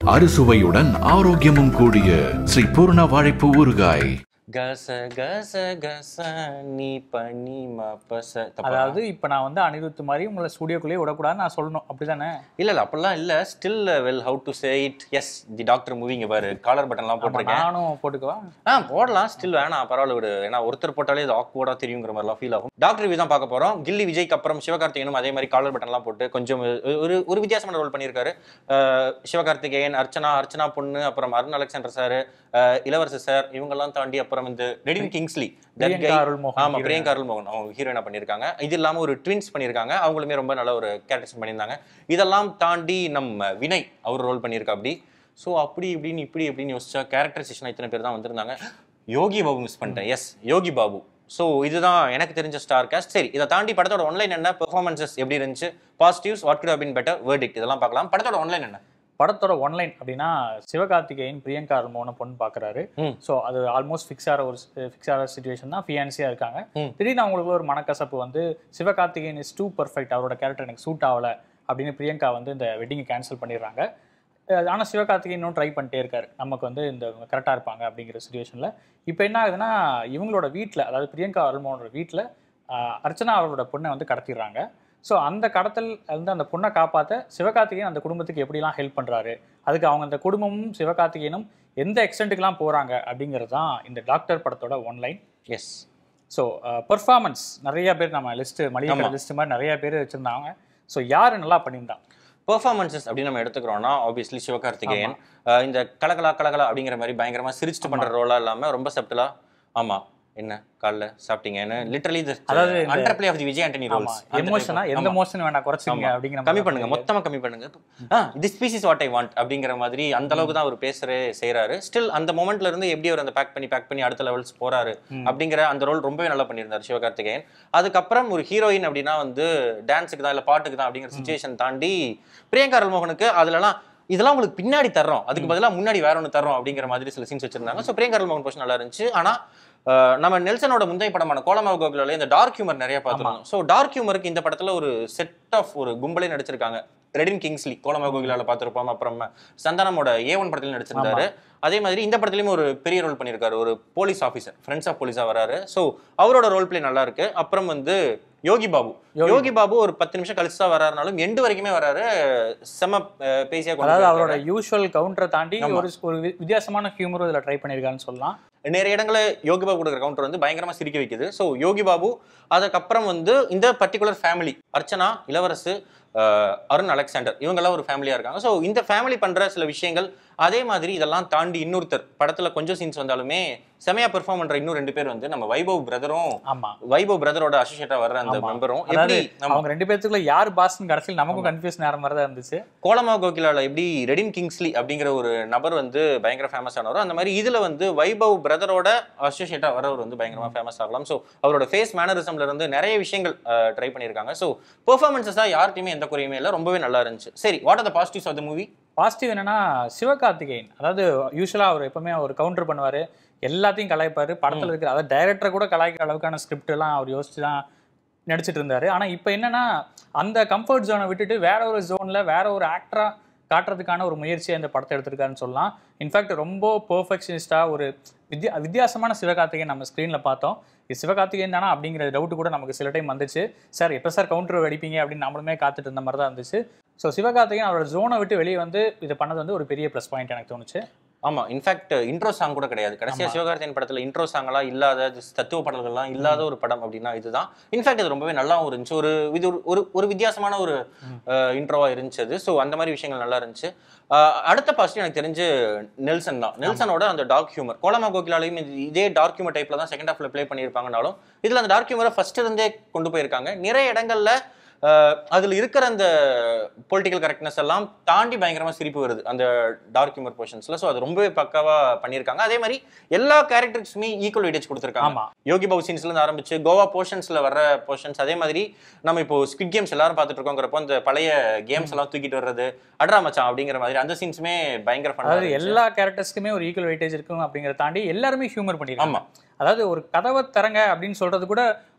அறுசுவையுடன் ஆரோக்கியமும் கூடிய ஸ்ரீ பூர்ண வாழைப்பு ஊறுகாய் கச கச கச நீ பனி மப்பச தப்பா? அதாவது இப்போ நான் வந்து அனிருத் மாதிரி உங்களை ஸ்டுடியோக்குள்ளேயே விடக்கூடாதுன்னு நான் சொல்லணும் அப்படிதானே இல்ல இல்ல அப்படிலாம் இல்ல still well how to say it is the doctor மூவிங்க பாரு காலர் பட்டன்லாம் ஆமா, போட்டிருக்கேன் நானும் போட்டுக்கவா ஆ போடலாம் ஸ்டில் வேணாம் பரவாயில்ல விடு ஏன்னா ஒருத்தர் போட்டாலே இது ஆக்வர்டா தெரியுங்கிற மாதிரிலாம் ஃபீல் ஆகும் டாக்டர் ரிவ்யூ தான் பார்க்க போறோம் கில்லி விஜய்க்கு அப்புறம் சிவகார்த்திகேயனும் அதே மாதிரி காலர் பட்டன்லாம் போட்டு கொஞ்சம் ஒரு ஒரு வித்தியாசமான ரோல் பண்ணியிருக்காரு அஹ் சிவகார்த்திகேயன் அர்ச்சனா அர்ச்சனா பொண்ணு அப்புறம் Arun Alexander sir Ilavarasar sir இவங்கெல்லாம் தாண்டி அப்புறம் இந்த Redin Kingsley that Priyanka guy- Arulmohan ஆமா hero. பிரியங்கா அருள்மோகன் அவங்க ஹீரோயினா பண்ணியிருக்காங்க இது இல்லாம ஒரு ட்வின்ஸ் பண்ணியிருக்காங்க அவங்களுமே ரொம்ப நல்ல ஒரு கேரக்டர்ஸ் பண்ணியிருந்தாங்க இதெல்லாம் தாண்டி நம்ம வினய் அவர் ரோல் பண்ணியிருக்கா அப்படி ஸோ அப்படி இப்படின்னு இப்படி இப்படின்னு யோசிச்சா கேரக்டரைசேஷன் இத்தனை பேர் தான் வந்திருந்தாங்க யோகி பாபு மிஸ் பண்ணிட்டேன் எஸ் யோகி பாபு ஸோ இதுதான் எனக்கு தெரிஞ்ச ஸ்டார் காஸ்ட் சரி இதை தாண்டி படத்தோட ஒன்லைன் என்ன பெர்ஃபார்மன்சஸ் எப்படி இருந்துச்சு positives what could've been better verdict இதெல்லாம் பார்க்கலாம் படத்தோட ஒன்லைன் என்ன படத்தோட ஒன்லைன் அப்படின்னா சிவகார்த்திகேயன் பிரியங்கா அருள்மோகனை பொண்ணு பார்க்குறாரு ம். ஸோ அது ஆல்மோஸ்ட் ஃபிக்ஸ் ஆகிற ஒரு ஃபிக்ஸ் ஆகிற சுச்சுவேஷன் தான் ஃபியான்சியாக இருக்காங்க ம். திடீர்னு அவங்களுக்கு ஒரு மனக்கசப்பு வந்து சிவகார்த்திகேயன் இஸ் டூ பர்ஃபெக்ட் அவரோட கேரக்டர் எனக்கு சூட் ஆகலை அப்படின்னு பிரியங்கா வந்து இந்த வெட்டிங்கை கேன்சல் பண்ணிடுறாங்க ஆனால் சிவகார்த்திகேயன் இன்னும் ட்ரை பண்ணிட்டே இருக்காரு நமக்கு வந்து இந்த கரெக்டாக இருப்பாங்க அப்படிங்கிற சுச்சுவேஷனில் இப்போ என்ன ஆகுதுன்னா இவங்களோட வீட்டில் அதாவது பிரியங்கா அருள்மோகனோட வீட்டில் அர்ச்சனா அவரோட பொண்ணை வந்து கடத்திடுறாங்க ஸோ அந்த கடத்தல் வந்து அந்த பொண்ணை காப்பாற்ற சிவகார்த்திகேயன் அந்த குடும்பத்துக்கு எப்படிலாம் ஹெல்ப் பண்ணுறாரு அதுக்கு அவங்க அந்த குடும்பமும் சிவகார்த்திகேயனும் எந்த எக்ஸ்டென்ட்டுக்கெலாம் போகிறாங்க அப்படிங்கிறது தான் இந்த டாக்டர் படத்தோட ஒன்லைன் எஸ் ஸோ பெர்ஃபார்மன்ஸ் நிறைய பேர் நம்ம லிஸ்ட்டு மளிகை ஆமா. லிஸ்ட் மாதிரி நிறைய பேர் வச்சுருந்தாங்க ஸோ யார் நல்லா பண்ணியிருந்தாங்க பெர்ஃபார்மன்சஸ் அப்படின்னு நம்ம எடுத்துக்கிறோம்னா ஆப்வியஸ்லி சிவகார்த்திகேயன் அஹ் இந்த கலகலா கலகலா அப்படிங்கிற மாதிரி பயங்கரமா சிரிச்சுட்டு பண்ற ரோலா இல்லாம ரொம்ப சப்டலா ஆமா என்ன காலைல சாப்பிட்டீங்கன்னு லிட்டரலி அதாவது இந்த- under play of the Vijay Antony ஆமா ரோல்ஸ் எமோஷனா எந்த எமோஷன் வேணா குறைச்சிங்க ஆமா. அப்படிங்கிற கம்மி மாதிரி பண்ணுங்க தான் மொத்தமா கம்மி பண்ணுங்க ஆ this species what I want அப்படிங்கிற மாதிரி அந்த அளவுக்கு தான் அவர் பேசுறே செய்றாரு ஸ்டில் அந்த மொமெண்ட்ல இருந்து எப்படி அவர் அந்த பேக் பண்ணி பேக் பண்ணி அடுத்த லெவல்ஸ் போறாரு ம். அப்படிங்கிற அந்த ரோல் ரொம்பவே நல்லா பண்ணியிருந்தார் சிவகார்த்திகேயன் அதுக்கப்புறம் ஒரு ஹீரோயின் அப்படின்னா வந்து டான்ஸுக்கு தான் இல்ல பாட்டுக்கு தான் அப்படிங்கிற சுச்சுவேஷன் தாண்டி பிரியங்கா அருள்மோகனுக்கு அதுலலாம் இதெல்லாம் உங்களுக்கு பின்னாடி தர்றோம் அதுக்கு பதிலா முன்னாடி வேற ஒன்று தர்றோம் அப்படிங்கிற மாதிரி சில சீன்ஸ் வச்சிருந்தாங்க ஸோ பிரியங்கா அருள்மோகன் போர்ஷன் நல்லா இருந்துச்சு ஆனா அஹ், நம்ம நெல்சனோட முந்தைய படமான கோலமாவு கோகுலால இந்த டார்க் ஹியூமர் நிறைய பார்த்துருந்தோம் ஸோ டார்க் ஹியூமருக்கு இந்த படத்துல ஒரு செட் ஆஃப் ஒரு கும்பலே நடிச்சிருக்காங்க ரெடின் கிங்ஸ்லி கோலமாவு கோகுலால பார்த்திருப்போம் அப்புறம் சந்தானமோட ஏ ஒன் படத்துல நடிச்சிருந்தாரு அதே மாதிரி இந்த படத்துலயும் ஒரு பெரிய ரோல் பண்ணியிருக்காரு ஒரு போலீஸ் ஆஃபீஸர் ஃப்ரெண்ட்ஸ் ஆஃப் போலீஸா வராரு ஸோ அவரோட ரோல் பிளே நல்லா இருக்கு அப்புறம் வந்து யோகி பாபு யோகி யோகி பாபு ஒரு பத்து நிமிஷம் கழிச்சு தான் வராருனாலும் எண்டு வரைக்குமே வராரு செம அஹ், பேசியா கொண்டு அதாவது போயிருக்காரு. அவரோட யூஷுவல் கவுண்டரை தாண்டி ஆமா. ஒரு ஒரு வி- வித்தியாசமான ஹியூமரும் இதில் ட்ரை பண்ணியிருக்கான்னு சொல்லலாம் நிறைய இடங்களில் யோகி பாபு கொடுக்குற கவுண்டர் வந்து பயங்கரமா சிரிக்க வைக்குது ஸோ யோகி பாபு அதுக்கப்புறம் வந்து இந்த பர்டிகுலர் ஃபேமிலி அர்ச்சனா இளவரசு அஹ், அருண் அலெக்சாண்டர் இவங்கெல்லாம் ஒரு ஃபேமிலியா இருக்காங்க ஸோ இந்த ஃபேமிலி பண்ற சில விஷயங்கள் அதே மாதிரி இதெல்லாம் தாண்டி இன்னொருத்தர் படத்துல கொஞ்சம் சீன்ஸ் வந்தாலுமே செமையா பெர்ஃபார்ம் பண்ற இன்னும் ரெண்டு பேர் வந்து நம்ம வைபவ் பிரதரும் ஆமா வைபவ் பிரதரோட அசோசியேட்டா வர்ற அந்த ஆமா. மெம்பரும் அதாவது எப்படி நம்ம அவங்க ரெண்டு பேர்த்துக்குள்ள யார் பாஸ்ன்னு கடைசியில் நமக்கும் கன்ஃபியூஷன் ஆகிற மாதிரி தான் இருந்துச்சு கோலமா கோகிலால எப்படி ரெடின் கிங்ஸ்லி அப்படிங்கிற ஒரு நபர் வந்து பயங்கர ஃபேமஸ் ஆனவர் அந்த மாதிரி இதுல வந்து வைபவ் பிரதரோட அசோசியேட்டா வரவர் வந்து பயங்கரமா ஃபேமஸ் ஆகலாம் ஸோ அவரோட ஃபேஸ் மேனரிசம்ல இருந்து நிறைய விஷயங்கள் ட்ரை பண்ணியிருக்காங்க ஸோ பெர்ஃபார்மன்ஸஸா யார்ட்டையுமே எந்த குறையுமே இல்லை ரொம்பவே நல்லா இருந்துச்சு சரி what are the positives of the movie positive என்னன்னா சிவகார்த்திகேயன் அதாவது யூஸ்வலாக அவர் எப்பவுமே அவர் கவுண்டர் பண்ணுவார் எல்லாத்தையும் கலாய்ப்பார் படத்தில் இருக்கிற அதாவது டைரக்டரை கூட கலாய்க்கிற அளவுக்கான ஸ்கிரிப்ட் எல்லாம் அவர் யோசிச்சு தான் நடிச்சிட்டு இருந்தாரு ஆனால் இப்போ என்னன்னா அந்த கம்ஃபர்ட் ஜோனை விட்டுட்டு வேற ஒரு ஜோனில் வேற ஒரு ஆக்டரா காட்டுறதுக்கான ஒரு முயற்சியை இந்த படத்தை எடுத்திருக்காருன்னு சொல்லலாம் இன்ஃபேக்ட் ரொம்ப பெர்ஃபெக்ஷனிஸ்டாக ஒரு வித்தியா வித்தியாசமான சிவகார்த்திகேயன் நம்ம ஸ்க்ரீனில் பார்த்தோம் இது சிவகார்த்திகேயன் தானா அப்படிங்கிற டவுட் கூட நமக்கு சில டைம் வந்துச்சு சார் எப்போ சார் கவுண்டர் அடிப்பீங்க அப்படின்னு நம்மளுமே காத்துட்டு இருந்த மாதிரி தான் இருந்துச்சு ஸோ சிவகார்த்திகேயன் அவரோட ஜோனை விட்டு வெளியே வந்து இதை பண்ணது வந்து ஒரு பெரிய ப்ளஸ் பாயிண்ட் எனக்கு தோணுச்சு ஆமா இன்ஃபேக்ட் இன்ட்ரோ சாங் கூட கிடையாது கடைசியா சிவகார்த்தியன் படத்துல இன்ட்ரோ சாங்லாம் இல்லாத just தத்துவ பாடல்கள்லாம் இல்லாத ஒரு படம் அப்படின்னா இதுதான் இன்ஃபேக்ட் இது ரொம்பவே நல்லாவும் இருந்துச்சு ஒரு இது ஒரு- ஒரு ஒரு வித்தியாசமான ஒரு இன்ட்ரோவா இருந்துச்சு அது ஸோ அந்த மாதிரி விஷயங்கள் நல்லா இருந்துச்சு அஹ், அடுத்த பாசிட்டிவ் எனக்கு தெரிஞ்சு நெல்சன் தான் நெல்சனோட அந்த டார்க் ஹியூமர் கோலமா கோகிலாலையும் இது- இதே டார்க் ஹியூமர் டைப்ல தான் செகண்ட் ஹாஃப்ல ப்ளே பண்ணியிருப்பாங்கனாலும் இதுல அந்த டார்க் ஹியூமரை ஃபர்ஸ்ட் இருந்தே கொண்டு போயிருக்காங்க நிறைய இடங்கள்ல அஹ், அதுல இருக்கிற அந்த பொலிட்டிக்கல் கரெக்ட்னஸ் எல்லாம் தாண்டி பயங்கரமா சிரிப்பு வருது அந்த டார்க் ஹியூமர் போர்ஷன்ஸ்ல ஸோ அது ரொம்பவே பக்காவா பண்ணியிருக்காங்க அதே மாதிரி எல்லா கேரக்டர்ஸுமே ஈக்குவல் வெயிட்டேஜ் கொடுத்துருக்காங்க ஆமா யோகி பாபு சீன்ஸ்ல இருந்து ஆரம்பிச்சு கோவா போர்ஷன்ஸ்ல வர்ற போர்ஷன்ஸ் அதே மாதிரி நம்ம இப்போ ஸ்குவிட் கேம்ஸ் எல்லாரும் பார்த்துட்டு இருக்கோங்கிறப்போ அந்த பழைய கேம்ஸ் எல்லாம் தூக்கிட்டு வர்றது அட்ரா மச்சான் அப்படிங்கிற மாதிரி அந்த சீன்ஸுமே பயங்கர அதாவது ஃபன் எல்லா கேரக்டர்ஸ்க்குமே ஒரு ஈக்குவல் வெயிட்டேஜ் இருக்கும் அப்படிங்கிறத தாண்டி எல்லாருமே ஹியூமர் பண்ணிருக்காங்க ஆமா அதாவது ஒரு கதவை திறங்க அப்படின்னு சொல்றது கூட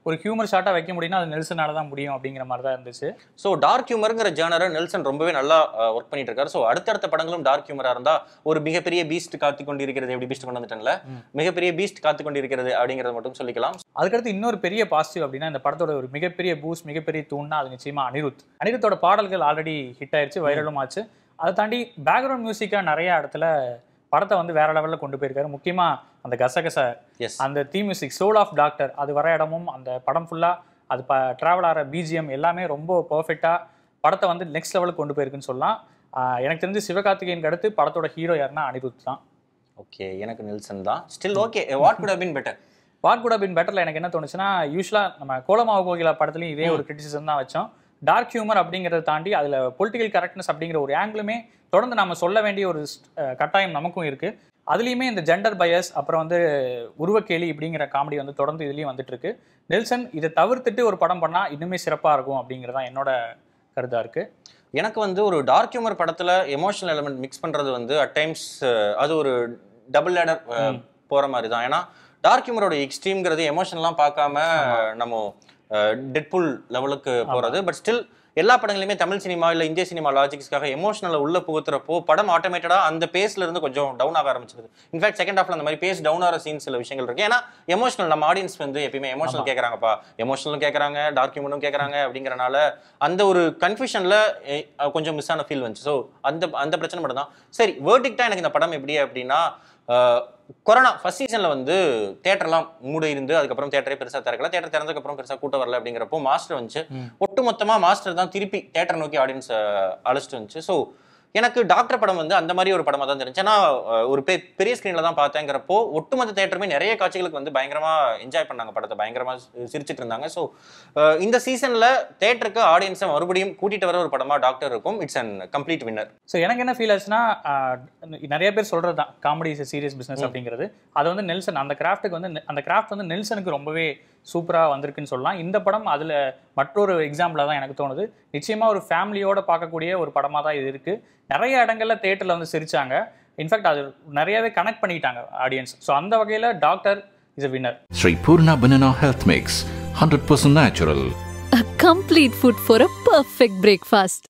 ஒரு ஹியூமர் ஷாட்டாக வைக்க முடியும்னா அது நெல்சனால தான் முடியும் அப்படிங்கிற மாதிரி தான் இருந்துச்சு ஸோ டார்க் ஹியூமருங்கிற ஜேனரை நெல்சன் ரொம்பவே நல்லா ஒர்க் பண்ணிட்டு இருக்காரு ஸோ அடுத்தடுத்த படங்களும் டார்க் ஹியூமரா இருந்தா ஒரு மிகப்பெரிய பீஸ்ட் காத்து கொண்டு இருக்கிறது எப்படி பீஸ்ட் கொண்டு வந்துட்டேன்ல மிகப்பெரிய பீஸ்ட் காத்து கொண்டு இருக்கிறது அப்படிங்கறத மட்டும் சொல்லிக்கலாம் அதுக்கடுத்து இன்னொரு பெரிய பாசிட்டிவ் அப்படின்னா இந்த படத்தோட ஒரு மிகப்பெரிய பூஸ்ட் மிகப்பெரிய தூண்னா அது நிச்சயமா அனிருத் அனிருத்தோட பாடல்கள் ஆல்ரெடி ஹிட் ஆயிருச்சு வைரலும் ஆச்சு அதை தாண்டி பேக்ரவுண்ட் மியூசிக்காக நிறைய இடத்துல படத்தை வந்து வேற லெவலில் கொண்டு போயிருக்காரு முக்கியமா அந்த கசகச எஸ் அந்த தீ மியூசிக் சோல் ஆஃப் டாக்டர் அது வர இடமும் அந்த படம் ஃபுல்லாக அது ப ட்ராவல் ஆகிற பிஜிஎம் எல்லாமே ரொம்ப பர்ஃபெக்டாக படத்தை வந்து நெக்ஸ்ட் லெவலுக்கு கொண்டு போயிருக்குன்னு சொல்லலாம் ஆஹ் எனக்கு தெரிஞ்சு சிவகார்த்திகேயனுக்கு அடுத்து படத்தோட ஹீரோ யாருன்னா அனிருத் தான் ஓகே எனக்கு நெல்சன் தான் still okay what could've been better what could've been பெட்டர்ல எனக்கு என்ன தோணுச்சுன்னா யூஸ்வலாக நம்ம கோலமாவு கோகிலா படத்துலையும் இதே ஒரு கிரிட்டிசிசம் தான் வச்சோம் டார்க் ஹியூமர் அப்படிங்கிறத தாண்டி அதில் பொலிட்டிக்கல் கரெக்ட்னஸ் அப்படிங்கிற ஒரு ஆங்கிளுமே தொடர்ந்து நம்ம சொல்ல வேண்டிய ஒரு அஹ், கட்டாயம் நமக்கும் இருக்கு அதுலேயுமே இந்த ஜெண்டர் பயஸ் அப்புறம் வந்து உருவக்கேலி இப்படிங்கிற காமெடி வந்து தொடர்ந்து இதுலேயும் வந்துட்டு இருக்கு நெல்சன் இதை தவிர்த்துட்டு ஒரு படம் பண்ணா இன்னுமே சிறப்பாக இருக்கும் அப்படிங்கிறதான் என்னோட கருத்தா இருக்கு எனக்கு வந்து ஒரு டார்க் ஹியூமர் படத்துல எமோஷனல் எலிமெண்ட் மிக்ஸ் பண்றது வந்து அட் டைம்ஸ் அது ஒரு டபுள் லேடர் போற மாதிரி தான் ஏன்னா டார்க் ஹியூமரோட எக்ஸ்ட்ரீம்ங்கிறது எமோஷன்லாம் பார்க்காம நம்ம டெட்புல் லெவலுக்கு போறது பட் ஸ்டில் எல்லா படங்களுமே தமிழ் சினிமா இல்ல இந்திய சினிமா லாஜிக்ஸ்க்காக எமோஷனலை உள்ள புகுத்துறப்போ படம் ஆட்டோமேட்டடா அந்த பேஸ்ல இருந்து கொஞ்சம் டவுன் ஆக ஆரம்பிச்சிருது இன்ஃபேக்ட் செகண்ட் ஹாஃப்ல அந்த மாதிரி பேஸ் டவுன் ஆகிற சீன்ஸ் சில விஷயங்கள் இருக்கு ஏன்னா எமோஷனல் நம்ம ஆடியன்ஸ் வந்து எப்பயுமே எமோஷனல் கேட்கறாங்கப்பா எமோஷனலும் கேட்கறாங்க டார்க் ஹியூமனும் கேட்கறாங்க அப்படிங்கறனால அந்த ஒரு கன்ஃபியூஷன்ல கொஞ்சம் மிஸ் ஆன ஃபீல் வந்துச்சு ஸோ அந்த அந்த பிரச்சனை மட்டும் தான் சரி வேர்டிக்டா எனக்கு இந்த படம் எப்படி அப்படின்னா அஹ், கொரோனா ஃபர்ஸ்ட் சீசன்ல வந்து தேட்டர்லாம் மூட இருந்து அதுக்கப்புறம் தேட்டரே பெருசா திறக்கல தேட்டர் திறந்ததுக்கு அப்புறம் பெருசா கூட்டம் வரல அப்படிங்கிறப்போ மாஸ்டர் வந்துச்சு ஒட்டு மொத்தமா மாஸ்டர் தான் திருப்பி தேட்டர் நோக்கி ஆடியன்ஸ் அழைச்சிட்டு வந்துச்சு ஸோ எனக்கு டாக்டர் படம் வந்து அந்த மாதிரி ஒரு படமா தான் தெரிஞ்சு ஏன்னா அஹ், ஒரு பெ- பெரிய ஸ்க்ரீன்ல தான் பார்த்தேங்கிறப்போ ஒட்டுமொத்த தேட்டருமே நிறைய காட்சிகளுக்கு வந்து பயங்கரமா என்ஜாய் பண்ணாங்க படத்தை பயங்கரமா சி- சிரிச்சிட்டு இருந்தாங்க ஸோ இந்த சீசன்ல தேட்டருக்கு ஆடியன்ஸை மறுபடியும் கூட்டிட்டு வர ஒரு படமா டாக்டர் இருக்கும் it's an complete winner so எனக்கு என்ன ஃபீல் ஆச்சுன்னா ஆஹ், நிறைய பேர் சொல்றது தான் காமெடி இஸ் சீரியஸ் பிஸ்னஸ் அப்படிங்கிறது அது வந்து நெல்சன் அந்த கிராஃப்ட்டுக்கு வந்து நெ- அந்த கிராஃப்ட் வந்து நெல்சனுக்கு ரொம்பவே சூப்பராக வந்திருக்குன்னு சொல்லலாம் இந்த படம் அதில் மற்றொரு எக்ஸாம்பிளாக தான் எனக்கு தோணுது நிச்சயமாக ஒரு ஃபேமிலியோட பார்க்கக்கூடிய ஒரு படமாக தான் இது இருக்குது நிறைய இடங்கள்ல தேட்டரில் வந்து சிரிச்சாங்க இன்ஃபேக்ட் அது நிறையவே கனெக்ட் பண்ணிக்கிட்டாங்க ஆடியன்ஸ் ஸோ அந்த வகையில் doctor is a winner Sri Purna Banana Health Mix, 100% natural. A complete food for a perfect breakfast.